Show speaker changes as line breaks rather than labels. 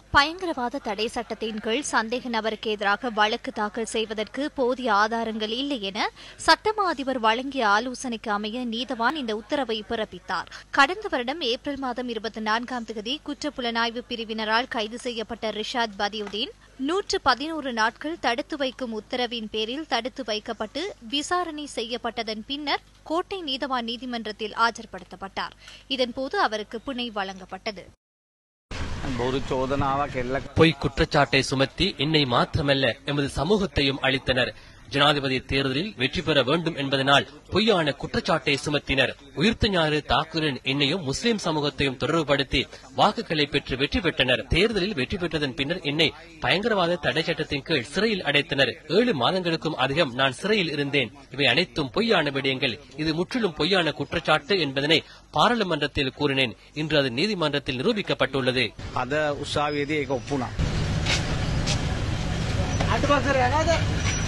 பயங்கரவாத தடை சட்டத்தின் கீழ் சந்தேக நபருக்கு எதிராக வழக்கு தாக்கல் செய்வதற்கு போதிய ஆதாரங்கள் இல்லை என சட்டமா அதிபர் வழங்கிய ஆலோசனைக்கு அமைய நீதவான் இந்த உத்தரவை பிறப்பித்தார் கடந்த வருடம் ஏப்ரல் மாதம் இருபத்தி நான்காம் தேதி குற்றப்புலனாய்வு பிரிவினரால் கைது செய்யப்பட்ட ரிஷாத் பதியுதீன் நூற்று பதினோரு நாட்கள் தடுத்து வைக்கும் உத்தரவின் பேரில் தடுத்து வைக்கப்பட்டு விசாரணை செய்யப்பட்டதன் பின்னர் கோட்டை நீதவான் நீதிமன்றத்தில் ஆஜர்படுத்தப்பட்டார் இதன்போது அவருக்கு பிணை வழங்கப்பட்டது
බොරු චෝදනාවක් එල්ල
பொய் குற்றச்சாட்டை சுமத்தி என்னை மாத்திரமல்ல எமது சமூகத்தையும் அளித்தனர் ஜனாதிபதி தேர்தலில் வெற்றி பெற வேண்டும் என்பதனால் பொய்யான குற்றச்சாட்டை சுமத்தினர் உயிர்த்த ஞாறு தாக்குதலின் என்னையும் முஸ்லிம் சமூகத்தையும் தொடர்புபடுத்தி வாக்குகளை பெற்று வெற்றி பெற்றனர் தேர்தலில் வெற்றி பெற்றதன் பின்னர் என்னை பயங்கரவாத தடை சட்டத்தின் கீழ் சிறையில் அடைத்தனர் ஏழு மாதங்களுக்கும் அதிகம் நான் சிறையில் இருந்தேன் இவை அனைத்தும் பொய்யான விடயங்கள் இது முற்றிலும் பொய்யான குற்றச்சாட்டு என்பதனை பாராளுமன்றத்தில் கூறினேன் இன்று அது நீதிமன்றத்தில் நிரூபிக்கப்பட்டுள்ளது
අද උත්සාවයේදී ඒක ඔප්පුනා.
අට පස්සර යනද